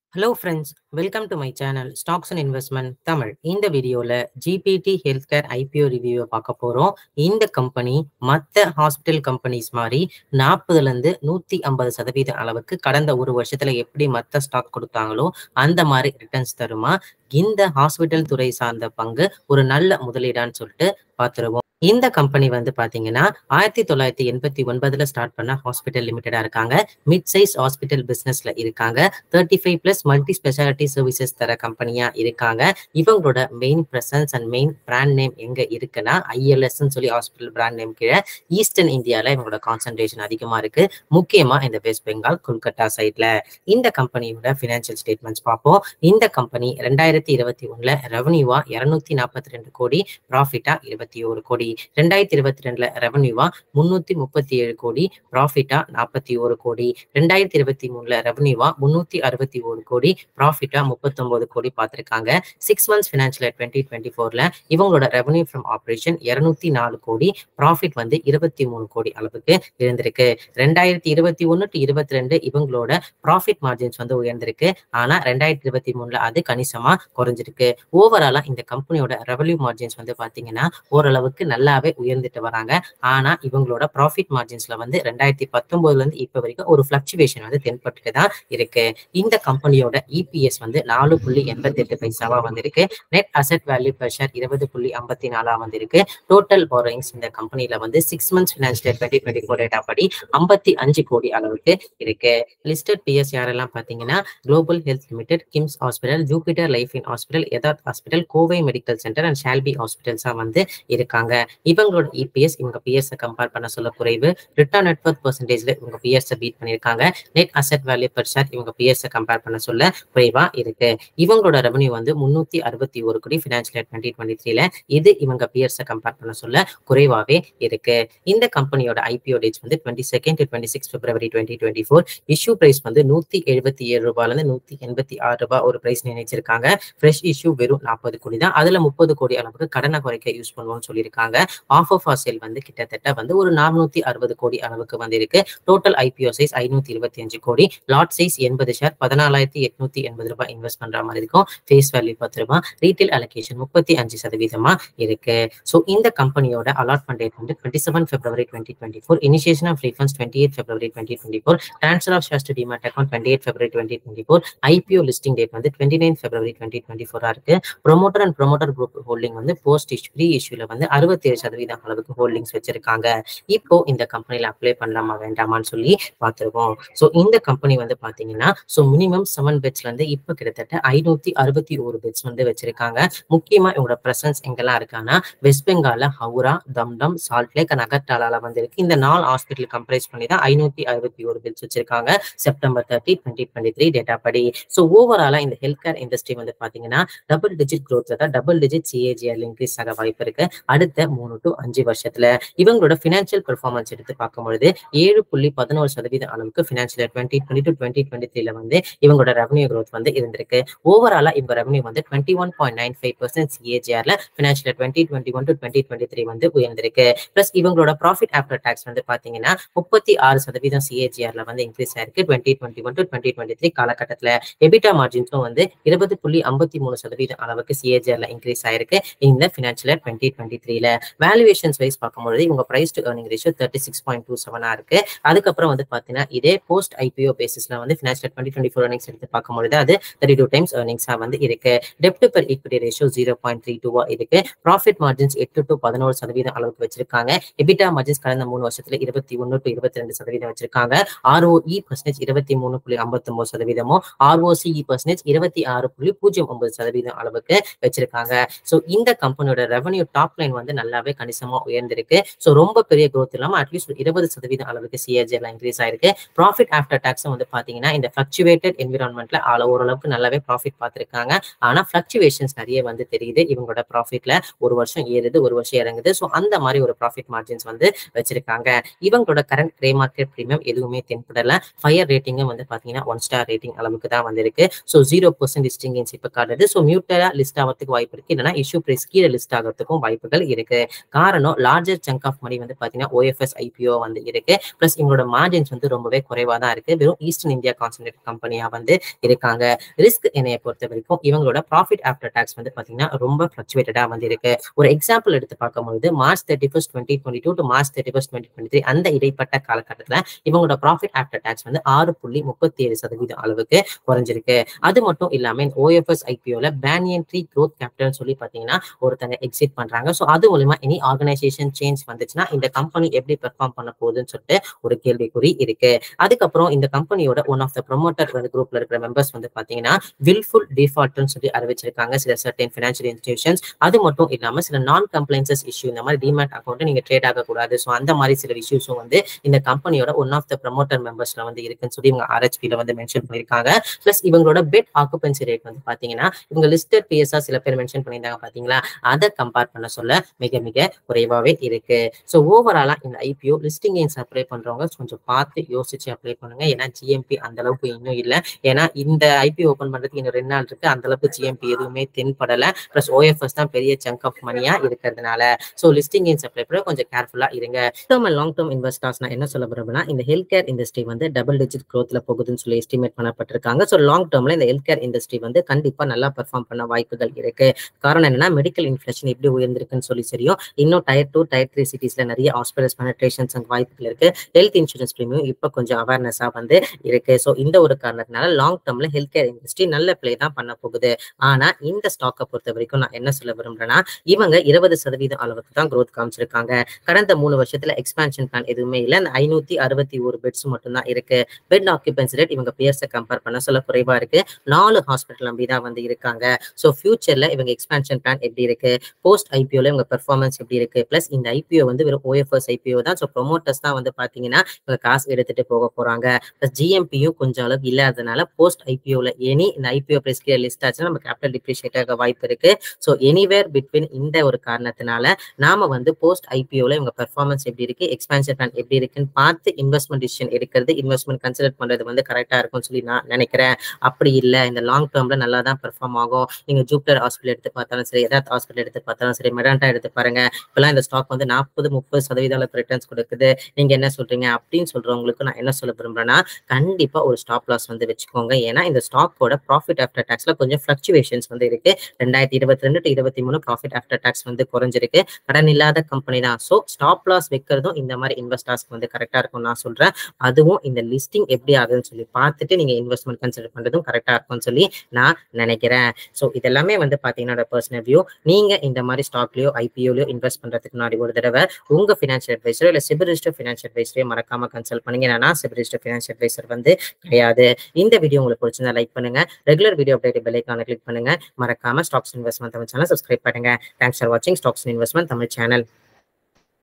hello friends welcome to my channel stocks and investment Tamil இந்த வீடியோவில் GPT health care IPO ரிவ்யூவை பார்க்க போகிறோம் இந்த கம்பெனி மற்ற ஹாஸ்பிட்டல் கம்பெனிஸ் மாதிரி நாற்பதுலேருந்து நூற்றி ஐம்பது சதவீத அளவுக்கு கடந்த ஒரு வருஷத்தில் எப்படி மற்ற ஸ்டாக் கொடுத்தாங்களோ அந்த மாதிரி ரிட்டர்ன்ஸ் தருமா இந்த ஹாஸ்பிட்டல் துறை சார்ந்த பங்கு ஒரு நல்ல முதலீடான்னு சொல்லிட்டு பார்த்துருவோம் இந்த கம்பெனி வந்து பாத்தீங்கன்னா ஆயிரத்தி தொள்ளாயிரத்தி எண்பத்தி ஒன்பதுல ஸ்டார்ட் பண்ண ஹாஸ்பிட்டல் லிமிடெடா இருக்காங்க மிட் சைஸ் ஹாஸ்பிட்டல் பிசினஸ்ல இருக்காங்க thirty five plus multi speciality services தர கம்பெனியா இருக்காங்க இவங்களோட main presence and main brand name எங்க இருக்குன்னா ஐஎல்எஸ் சொல்லி ஹாஸ்பிட்டல் பிராண்ட் நேம் கீழே ஈஸ்டர்ன் இந்தியால இவங்களோட கான்சன்ட்ரேஷன் அதிகமா இருக்கு முக்கியமா இந்த வெஸ்ட் பெங்கால் கொல்கத்தா சைட்ல இந்த கம்பெனியோட பினான்சியல் ஸ்டேட்மெண்ட்ஸ் பார்ப்போம் இந்த கம்பெனி ரெண்டாயிரத்தி இருபத்தி ஒண்ணுல ரெவன்யூவா இருநூத்தி நாற்பத்தி ரெண்டு கோடி ப்ராஃபிட்டா இருபத்தி ஒரு கோடி ரெண்டாயிரத்தி இருபத்தி ரெண்டுல ரெவன்யூவா முன்னூத்தி முப்பத்தி ஏழு கோடி ப்ராஃபிட்டா நாற்பத்தி ஒரு கோடி ரெண்டாயிரத்தி இருபத்தி மூணுல ரெவன்யூவா முன்னூத்தி அறுபத்தி ஒரு கோடி ப்ராஃபிட்டா முப்பத்தொன்பது கோடி பார்த்திருக்காங்க six months financial twenty twenty ஃபோர்ல இவங்களோட ரெவன்யூ ஃப்ரம் ஆப்ரேஷன் இருநூத்தி நாலு கோடி ப்ராஃபிட் வந்து இருபத்தி மூணு கோடி அளவுக்கு இருந்திருக்கு ரெண்டாயிரத்தி இருபத்தி ஒன்னு டு இருபத்தி ரெண்டு இவங்களோட ப்ராஃபிட் மார்ஜின்ஸ் வந்து உயர்ந்திருக்கு ஆனா ரெண்டாயிரத்தி இருபத்தி மூணுல அது கணிசமா குறைஞ்சிருக்கு ஓவராலா இந்த கம்பெனியோட ரெவன்யூ மார்ஜின்ஸ் வந்து பாத்தீங்கன்னா ஓரளவுக்கு நல்லாவே உயர்ந்துட்டு வராங்க ஆனா இவங்களோட ப்ராஃபிட் மார்ஜின்ஸ்ல வந்து ரெண்டாயிரத்தி பத்தொன்பதுல இருந்து இப்ப வரைக்கும் ஒரு பிளக்சுவேஷன் வந்து தென்பட்டு தான் இருக்கு இந்த கம்பெனியோட இபிஎஸ் வந்து நாலு புள்ளி எண்பத்தி எட்டு பைசாவா வந்திருக்கு net asset value per share இருபது புள்ளி ஐம்பத்தி நாலா வந்திருக்கு டோட்டல் borrowings இந்த கம்பெனில வந்து six months financial twenty twenty four data படி ஐம்பத்தி அஞ்சு கோடி அளவுக்கு இருக்கு லிஸ்டட் பிஎஸ் யாரெல்லாம் பாத்தீங்கன்னா global health limited KIMS hospital Jupiter life in hospital எதாத் hospital Kovai medical centre and Shalby ஹாஸ்பிட்டல்ஸா வந்து இருக்காங்க இவங்களோட இபிஎஸ் இவங்க பிஎஸ் கம்பேர் பண்ண சொல்ல குறைவு ரிட்டர்ன் நெட்ஒர்க் பர்சன்டேஜ்ல இவங்க பிஎஸ் பீட் பண்ணிருக்காங்க net asset value per share இவங்க பிஎஸ் கம்பேர் பண்ண சொல்ல குறைவா இருக்கு இவங்களோட ரெவன்யூ வந்து முன்னூத்தி அறுபத்தி ஒரு கோடி பினான்சியல் டுவெண்ட்டி டுவெண்ட்டி த்ரீல இது இவங்க பிஎஸ் கம்பேர் பண்ண சொல்ல குறைவாவே இருக்கு இந்த கம்பெனியோட ஐபிஓ டேட்ஸ் வந்து twenty second twenty six February twenty twenty four issue price வந்து நூத்தி எழுபத்தி ஏழு ரூபாயில இருந்து நூத்தி எண்பத்தி ஆறு ரூபாய் ஒரு பிரைஸ் நினைச்சிருக்காங்க ஃப்ரெஷ் இஷ்யூ வெறும் நாற்பது கோடி தான் அதுல முப்பது கோடி அளவுக்கு கடனை குறைக்க யூஸ் பண்ணுவோம்னு சொல்லியிருக்காங்க ஆஃப் ஆஃப் ஆர் சேல் வந்து கிட்டத்தட்ட வந்து ஒரு நானூத்தி அறுபது கோடி அளவுக்கு வந்து இருக்கு டோட்டல் ஐபிஓ சைஸ் ஐநூத்தி இருபத்தி அஞ்சு கோடி லாட் சைஸ் எண்பது ஷேர் பதினாலாயிரத்தி எட்நூத்தி எண்பது ரூபாய் இன்வெஸ்ட் பண்ற மாதிரி இருக்கும் ஃபேஸ் வேல்யூ பத்து ரூபாய் ரீட்டைல் அலோகேஷன் முப்பத்தி அஞ்சு சதவீதமா இருக்கு ஸோ இந்த கம்பெனியோட அலாட்மெண்ட் டேட் வந்து twenty seven February twenty twenty four initiation of refunds twenty eight February twenty twenty four transfer of shares to demat account twenty eight February twenty twenty four IPO listing date வந்து twenty nine February twenty twenty ஃபோரா இருக்கு promoter and promoter group holding வந்து post issue pre இஷ்யூல வந்து அறுபத்தி ஏழு சதவீதம் அளவுக்கு ஹோல்டிங்ஸ் வச்சிருக்காங்க இப்போ இந்த கம்பெனில அப்ளை பண்ணலாமா வேண்டாமான்னு சொல்லி பார்த்துருக்கோம் ஸோ இந்த கம்பெனி வந்து பாத்தீங்கன்னா ஸோ மினிமம் செவன் பெட்ஸ்ல இருந்து இப்போ கிட்டத்தட்ட ஐநூத்தி அறுபத்தி ஒரு பெட்ஸ் வந்து வச்சிருக்காங்க முக்கியமா இவங்களோட பிரசன்ஸ் எங்கெல்லாம் இருக்கான்னா வெஸ்ட் பெங்கால்ல Howrah Dumdum Salt Lake and அகர்டாலால வந்து இருக்கு இந்த நாலு ஹாஸ்பிட்டல் கம்பரைஸ் பண்ணி தான் ஐநூத்தி அறுபத்தி ஒரு பெட்ஸ் வச்சிருக்காங்க September thirty twenty twenty three data படி ஸோ ஓவராலா இந்த ஹெல்த் கேர் இண்டஸ்ட்ரி வந்து பாத்தீங்கன்னா டபுள் டிஜிட் க்ரோத்ல தான் டபுள் டிஜிட் சிஏஜிஆர் இன்க்ரீஸ் ஆக வாய்ப்பு இருக்கு அடுத்த மூணு டு அஞ்சு வருஷத்துல இவங்களோட பினான்சியல் பெர்ஃபார்மன்ஸ் எடுத்து பார்க்கும்பொழுது ஏழு புள்ளி பதினோரு சதவீதம் அளவுக்கு financial twenty twenty two twenty twenty த்ரீல வந்து இவங்களோட ரெவன்யூ க்ரோத் வந்து இருந்திருக்கு ஓவராலா இவங்க ரெவன்யூ வந்து twenty one point nine five percent சிஏஜிஆர்ல financial twenty twenty one to twenty twenty three வந்து உயர்ந்திருக்கு பிளஸ் இவங்களோட ப்ராஃபிட் ஆஃப்டர் டாக்ஸ் வந்து பாத்தீங்கன்னா முப்பத்தி ஆறு சதவீதம் சிஏஜிஆர்ல வந்து இன்க்ரீஸ் ஆயிருக்கு twenty twenty one to twenty twenty three காலகட்டத்துல எபிட்டா மார்ஜின்ஸும் வந்து இருபது புள்ளி ஐம்பத்தி மூணு சதவீதம் அளவுக்கு சிஏஜிஆர்ல இன்க்ரீஸ் ஆயிருக்கு இந்த பினான்சியல் டுவெண்ட்டி டுவெண்ட்டி த்ரீல வேல்யூவேஷன்ஸ் வைஸ் பார்க்கும்போது இவங்க price to earning ratio thirty six point two செவனா இருக்கு அதுக்கப்புறம் வந்து பாத்தீங்கன்னா இதே போஸ்ட் ஐபிஓ பேசிஸ்ல வந்து financial twenty twenty four earnings எடுத்து பார்க்கும்போது அது தேர்ட்டி டூ டைம்ஸ் ஏர்னிங்ஸா வந்து இருக்கு டெப்ட் per equity ratio zero point three டூவா இருக்கு ப்ராஃபிட் மார்ஜின்ஸ் எட்டு டு பதினோரு சதவீதம் அளவுக்கு வச்சிருக்காங்க எபிட்டா மார்ஜின்ஸ் கடந்த மூணு வருஷத்துல இருபத்தி ஒன்னு டு இருபத்தி ரெண்டு சதவீதம் வச்சிருக்காங்க ஆர்ஓஇ பர்சன்டேஜ் இருபத்தி மூணு புள்ளி ஐம்பத்தி ஒன்பது சதவீதமும் ஆர்ஓசிஇ பர்சன்டேஜ் இருபத்தி ஆறு புள்ளி பூஜ்ஜியம் ஒன்பது சதவீதம் அளவுக்கு வச்சிருக்காங்க ஸோ இந்த கம்பெனியோட ரெவன்யூ டாப் லைன் வந்து நல்லாவே கணிசமா உயர்ந்திருக்கு ஸோ ரொம்ப பெரிய growth இல்லாம அட்லீஸ்ட் இருபது சதவீதம் அளவுக்கு சிஏஜிஎல் இன்க்ரீஸ் ஆயிருக்கு ப்ராஃபிட் ஆஃப்டர் டாக்ஸும் வந்து பாத்தீங்கன்னா இந்த ஃபிளக்சுவேட்டட் என்விரான்மெண்ட்ல ஆள ஓரளவுக்கு நல்லாவே ப்ராஃபிட் பார்த்திருக்காங்க ஆனா ஃபிளக்சுவேஷன்ஸ் நிறைய வந்து தெரியுது இவங்களோட ப்ராஃபிட்ல ஒரு வருஷம் ஏறுது ஒரு வருஷம் இறங்குது ஸோ அந்த மாதிரி ஒரு ப்ராஃபிட் மார்ஜின்ஸ் வந்து வச்சிருக்காங்க இவங்களோட கரண்ட் கிரே மார்க்கெட் ப்ரீமியம் எதுவுமே தென்படல ஃபயர் ரேட்டிங்கும் வந்து பாத்தீங்கன்னா ஒன் ஸ்டார் ரேட்டிங் அளவுக்கு தான் வந்திருக்கு ஸோ ஜீரோ பர்சன்ட் லிஸ்டிங் இப்போ காட்டுது ஸோ மியூட்டரா லிஸ்ட் ஆகிறதுக்கு வாய்ப்பு இருக்கு இல்லைன்னா இஷ்யூ பிரைஸ் கீழே லிஸ்ட் ஆகிறதுக்கும் வாய்ப்புகள் இருக்கு காரணம் லார்ஜர் சங்க் ஆஃப் மணி வந்து பாத்தீங்கன்னா ஓஎஃப்எஸ் ஐபிஓ வந்து இருக்கு பிளஸ் இவங்களோட மார்ஜின்ஸ் வந்து ரொம்பவே குறைவா தான் இருக்கு வெறும் ஈஸ்டர்ன் இந்தியா கான்சன்ட்ரேட் கம்பெனியா வந்து இருக்காங்க ரிஸ்க் என்னைய பொறுத்த வரைக்கும் இவங்களோட ப்ராஃபிட் ஆஃப்டர் டாக்ஸ் வந்து பாத்தீங்கன்னா ரொம்ப ஃபிளக்சுவேட்டடா வந்து இருக்கு ஒரு எக்ஸாம்பிள் எடுத்து பார்க்கும்போது March thirty first twenty twenty two to March thirty first twenty twenty three அந்த இடைப்பட்ட காலகட்டத்தில் இவங்களோட ப்ராஃபிட் ஆஃப்டர் டாக்ஸ் வந்து ஆறு புள்ளி முப்பத்தி ஏழு சதவீதம் அளவுக்கு குறைஞ்சிருக்கு அது மட்டும் இல்லாம இந்த ஓஎஃப்எஸ் ஐபிஓல பேனியன் ட்ரீ க்ரோத் கேபிட்டல் சொல்லி பாத்தீங்கன்னா ஒருத்தங்க எக்ஸிட் பண்றாங்க ஸோ அது மூலமா இனி ஆர்கனைசேஷன் சேஞ்ச் வந்துச்சுன்னா இந்த கம்பெனி எப்படி பெர்ஃபார்ம் பண்ண போகுதுன்னு சொல்லிட்டு ஒரு கேள்விக்குறி இருக்கு அதுக்கப்புறம் இந்த கம்பெனியோட ஒன் ஆஃப் த ப்ரொமோட்டர் வந்து குரூப்ல இருக்கிற மெம்பர்ஸ் வந்து பாத்தீங்கன்னா வில்ஃபுல் டிஃபால்ட்னு சொல்லி அறிவிச்சிருக்காங்க சில சர்டன் ஃபினான்ஷியல் இன்ஸ்டிடியூஷன்ஸ் அது மட்டும் இல்லாம சில நான் கம்ப்ளைன்சஸ் இஷ்யூ இந்த மாதிரி டிமேட் அக்கௌண்ட் நீங்க ட்ரேட் ஆகக்கூடாது ஸோ அந்த மாதிரி சில இஷ்யூஸும் வந்து இந்த கம்பெனியோட ஒன் ஆஃப் த ப்ரொமோட்டர் மெம்பர்ஸ்ல வந்து இருக்குன்னு சொல்லி இவங்க ஆர்ஹெச்பில வந்து மென்ஷன் பண்ணியிருக்காங்க பிளஸ் இவங்களோட பெட் ஆக்குபென்சி ரேட் வந்து பாத்தீங்கன்னா இவங்க லிஸ்டட் பிஎஸ்ஆ சில பேர் மென்ஷன் பண்ணியிருந்தாங்க பாத்தீங்களா அதை கம்பேர் பண்ண சொல்ல மிக மிக குறைவாவே இருக்கு ஸோ ஓவராலா இந்த ஐபிஓ லிஸ்டிங் எயின்ஸ் அப்ளை பண்றவங்க கொஞ்சம் பார்த்து யோசிச்சு அப்ளை பண்ணுங்க ஏன்னா ஜிஎம்பி அந்த அளவுக்கு இன்னும் இல்லை ஏன்னா இந்த ஐபிஓ ஓப்பன் பண்றதுக்கு இன்னும் ரெண்டு நாள் இருக்கு அந்த அளவுக்கு ஜிஎம்பி எதுவுமே தென்படல பிளஸ் ஓஎஃப்எஸ் தான் பெரிய சங்க் ஆஃப் மணியா இருக்கிறதுனால ஸோ லிஸ்டிங் எயின்ஸ் அப்ளை பண்ண கொஞ்சம் கேர்ஃபுல்லா இருங்க டேர்ம் லாங் டேர்ம் இன்வெஸ்டர்ஸ் நான் என்ன சொல்ல விரும்புனா இந்த ஹெல்த் கேர் இண்டஸ்ட்ரி வந்து டபுள் டிஜிட் க்ரோத்ல போகுதுன்னு சொல்லி எஸ்டிமேட் பண்ணப்பட்டிருக்காங்க ஸோ லாங் டேர்ம்ல இந்த ஹெல்த் கேர் இண்டஸ்ட்ரி வந்து கண்டிப்பா நல்லா பெர்ஃபார்ம் பண்ண வாய்ப்புகள் இருக்கு காரணம் என்னன்னா மெடிக்கல் இன்ஃபிளேஷன் எப்படி உயர்ந்திருக்குன்னு சொல்லி தெரியும் இன்னும் டயர் டூ டயர் த்ரீ சிட்டிஸ்ல நிறைய ஹாஸ்பிட்டல்ஸ் பெனட்ரேஷன்ஸ் அண்ட் வாய்ப்புகள் இருக்கு ஹெல்த் இன்சூரன்ஸ் ப்ரீமியம் இப்போ கொஞ்சம் அவேர்னஸா வந்து இருக்கு ஸோ இந்த ஒரு காரணத்தினால லாங் டேர்ம்ல ஹெல்த் கேர் இண்டஸ்ட்ரி நல்ல பிளே தான் பண்ண போகுது ஆனா இந்த ஸ்டாக்கை பொறுத்த வரைக்கும் நான் என்ன சொல்ல விரும்புறேன்னா இவங்க இருபது சதவீதம் அளவுக்கு தான் growth காமிச்சிருக்காங்க கடந்த மூணு வருஷத்துல எக்ஸ்பான்ஷன் பிளான் எதுவுமே இல்லை அந்த ஐநூத்தி அறுபத்தி ஒரு பெட்ஸ் மட்டும் தான் இருக்கு பெட் ஆக்குபென்சி ரேட் இவங்க பியர்ஸை கம்பேர் பண்ண சொல்ல குறைவா இருக்கு நாலு ஹாஸ்பிட்டல் நம்பி தான் வந்து இருக்காங்க ஸோ ஃபியூச்சர்ல இவங்க எக்ஸ்பான்ஷன் பிளான் எப்படி இருக்கு போஸ்ட் ஐபிஓல இவங்க பெர்ஃபார்மன்ஸ் எப்படி இருக்கு பிளஸ் இந்த ஐபிஓ வந்து வெறும் ஓஎஃப்எஸ் ஐபிஓ தான் ஸோ ப்ரொமோட்டர்ஸ் தான் வந்து பாத்தீங்கன்னா இவங்க காசு எடுத்துட்டு போக போறாங்க பிளஸ் ஜிஎம்பியும் கொஞ்சம் அளவுக்கு இல்லாதனால போஸ்ட் ஐபிஓல எனி இந்த ஐபிஓ பிரைஸ் கீழே லிஸ்ட் ஆச்சுன்னா நம்ம கேபிட்டல் டிப்ரிஷியேட் ஆக வாய்ப்பு இருக்கு ஸோ எனிவேர் பிட்வீன் இந்த ஒரு காரணத்தினால நாம வந்து போஸ்ட் ஐபிஓல இவங்க பெர்ஃபார்மன்ஸ் எப்படி இருக்கு எக்ஸ்பான்ஷன் பிளான் எப்படி இருக்குன்னு பார்த்து இன்வெஸ்ட்மெண்ட் டிசிஷன் எடுக்கிறது இன்வெஸ்ட்மெண்ட் கன்சிடர் பண்றது வந்து கரெக்டா இருக்கும்னு சொல்லி நான் நினைக்கிறேன் அப்படி இல்லை இந்த லாங் டேர்ம்ல நல்லா தான் பெர்ஃபார்ம் ஆகும் நீங்க ஜூப்டர் ஹாஸ்பிட்டல் எடுத்து பார்த்தாலும் சரி எதாத் ஹாஸ்பிட்டல் எடுத்து பார்த்தாலும் சரி மெடாண்டா எடுத்து பாருங்க இப்பெல்லாம் இந்த ஸ்டாக் வந்து நாற்பது முப்பது சதவீதம் அளவுக்கு ரிட்டர்ன்ஸ் கொடுக்குது நீங்க என்ன சொல்றீங்க அப்படின்னு சொல்றவங்களுக்கு நான் என்ன சொல்ல விரும்புறேன்னா கண்டிப்பா ஒரு ஸ்டாப் லாஸ் வந்து வச்சுக்கோங்க ஏன்னா இந்த ஸ்டாக்கோட ப்ராஃபிட் ஆஃப்டர் டாக்ஸ்ல கொஞ்சம் ஃபிளக்சுவேஷன்ஸ் வந்து இருக்கு ரெண்டாயிரத்தி இருபத்தி ரெண்டு டு இருபத்தி மூணு ப்ராஃபிட் ஆஃப்டர் டாக்ஸ் வந்து குறைஞ்சிருக்கு கடன் இல்லாத கம்பெனி தான் ஸோ ஸ்டாப் லாஸ் வைக்கிறதும் இந்த மாதிரி இன்வெஸ்டர்ஸ்க்கு வந்து கரெக்டா இருக்கும் நான் சொல்றேன் அதுவும் இந்த லிஸ்டிங் எப்படி ஆகுதுன்னு சொல்லி பார்த்துட்டு நீங்க இன்வெஸ்ட்மெண்ட் கன்சிடர் பண்றதும் கரெக்டா இருக்கும்னு சொல்லி நான் நினைக்கிறேன் ஸோ இதெல்லாமே வந்து பாத்தீங்கன்னா பர்சனல் வியூ நீங்க இந்த மாதிரி ஸ்டாக்லயோ ஐபிஓலயோ இன்வெஸ்ட் பண்றதுக்கு முன்னாடி ஒரு தடவை உங்க ஃபினான்ஷியல் அட்வைசரோ இல்ல சிபில் ரிஜிஸ்டர் ஃபினான்ஷியல் அட்வைசரையோ மறக்காம கன்சல்ட் பண்ணுங்க ஏன்னா சிபில் ரிஜிஸ்டர் ஃபினான்ஷியல் அட்வைசர் வந்து கிடையாது இந்த வீடியோ உங்களுக்கு பிடிச்சிருந்தா லைக் பண்ணுங்க ரெகுலர் வீடியோ அப்டேட் பெல் ஐக்கான கிளிக் பண்ணுங்க மறக்காம stocks investment Tamil channel subscribe பண்ணுங்க தேங்க்ஸ் ஃபார் வாட்சிங் ஸ்டாக்ஸ் இன்வெஸ்ட்மெண்ட் தமிழ் சேனல்